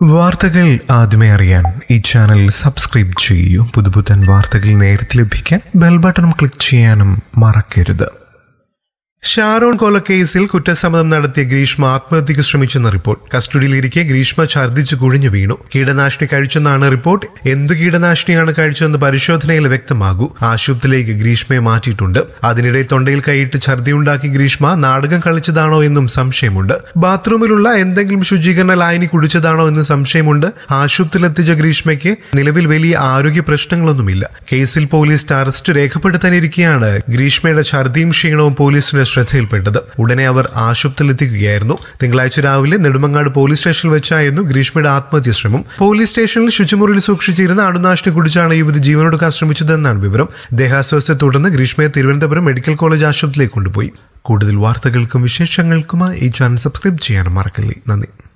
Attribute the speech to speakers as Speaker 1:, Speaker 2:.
Speaker 1: വാർത്തകൾ ആദ്യമേ അറിയാൻ ഈ ചാനൽ സബ്സ്ക്രൈബ് ചെയ്യൂ പുതുപുത്തൻ വാർത്തകൾ നേരത്തെ ലഭിക്കാൻ ബെൽ ബട്ടൺ ക്ലിക്ക് ചെയ്യാനും മറക്കരുത് ഷാരോൺ കൊലക്കേസിൽ കുറ്റസമ്മതം നടത്തിയ ഗ്രീഷ്മ ആത്മഹത്യക്ക് ശ്രമിച്ചെന്ന റിപ്പോർട്ട് കസ്റ്റഡിയിലിരിക്കെ ഗ്രീഷ്മ ഛർദ്ദിച്ച് കുഴിഞ്ഞു വീണു കീടനാശിനി കഴിച്ചെന്നാണ് റിപ്പോർട്ട് എന്തു കീടനാശിനിയാണ് കഴിച്ചതെന്ന് പരിശോധനയിൽ വ്യക്തമാകൂ ആശുപത്രിയിലേക്ക് ഗ്രീഷ്മയെ മാറ്റിയിട്ടുണ്ട് അതിനിടെ തൊണ്ടയിൽ കൈയിട്ട് ഛർദിയുണ്ടാക്കി ഗ്രീഷ്മ നാടകം കളിച്ചതാണോ എന്നും സംശയമുണ്ട് ബാത്റൂമിലുള്ള എന്തെങ്കിലും ശുചീകരണ ലായനി കുടിച്ചതാണോ എന്ന് സംശയമുണ്ട് ആശുപത്രിയിലെത്തിച്ച ഗ്രീഷ്മയ്ക്ക് നിലവിൽ വലിയ ആരോഗ്യ പ്രശ്നങ്ങളൊന്നുമില്ല കേസിൽ പോലീസ് അറസ്റ്റ് രേഖപ്പെടുത്താനിരിക്കെയാണ് ഗ്രീഷ്മയുടെ ഛർദിയും ക്ഷീണവും പോലീസിന്റെ ശ്രദ്ധയിൽപ്പെട്ടത് ഉടനെ അവർ ആശുപത്രിയിലെത്തിക്കുകയായിരുന്നു തിങ്കളാഴ്ച രാവിലെ നെടുമങ്ങാട് പോലീസ് സ്റ്റേഷനിൽ വെച്ചായിരുന്നു ഗ്രീഷ്മയുടെ ആത്മഹത്യ ശ്രമം പോലീസ് സ്റ്റേഷനിൽ ശുചിമുറിയിൽ സൂക്ഷിച്ചിരുന്ന അണുനാശിനി കുടിച്ചാണ് യുവതി ജീവനൊടുക്കാൻ ശ്രമിച്ചതെന്നാണ് വിവരം ദേഹാസ്വാസ്ഥ്യത്തെ തുടർന്ന് ഗ്രീഷ്മയെ തിരുവനന്തപുരം മെഡിക്കൽ കോളേജ് ആശുപത്രിയിലേക്ക് കൊണ്ടുപോയി കൂടുതൽ വാർത്തകൾക്കും വിശേഷങ്ങൾക്കുമായി ഈ ചാനൽ സബ്സ്ക്രൈബ് ചെയ്യാനും മറക്കല്ലേ നന്ദി